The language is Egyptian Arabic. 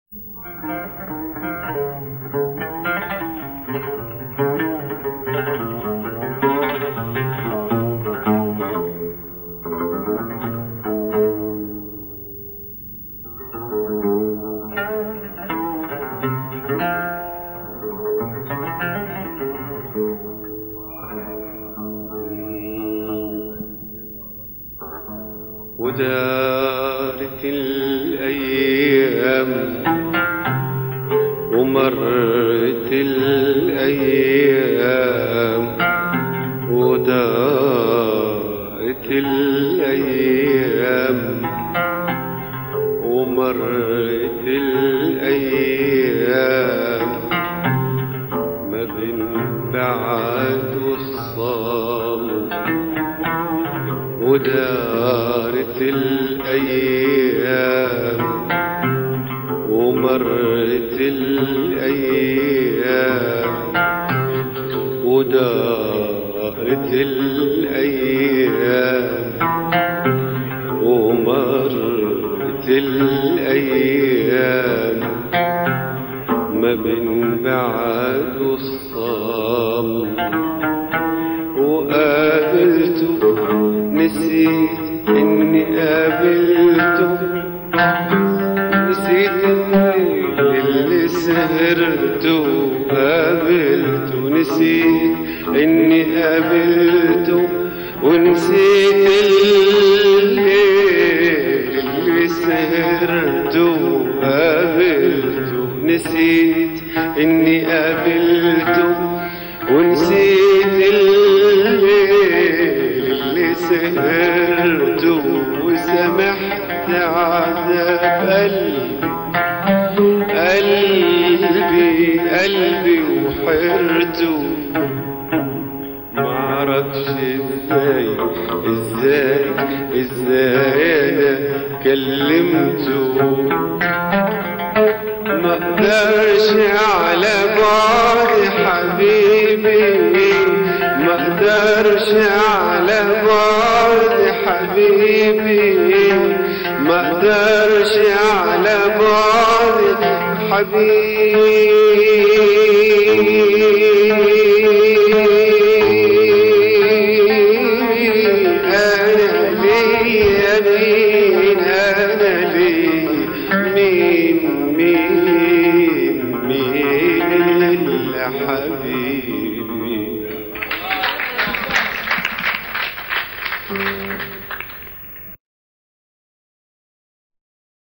ودارت الأيام ومرت الأيام ودارت الأيام ومرت الأيام ما بين بعد والصام ودارت الأيام ومرت الأيام ودارت الأيام ومرت الأيام ما بين بعد والصام وقابلته نسيت اني قابلته نسيت اني اللي سهرته قابلته نسيت اني قابلته ونسيت الليل اللي سهرته قابلته نسيت اني قابلته ونسيت الليل اللي سهرته وسمحت عذاب قلبي قلبي قلبي وحرته معرفش ازاي ازاي ازاي انا كلمته ما اقدرش على بعد حبيبي ما اقدرش على بعد حبيبي ما اقدرش على بعد حبيبي انا ليا مين انا ليا مين مين مين إلا حبيبي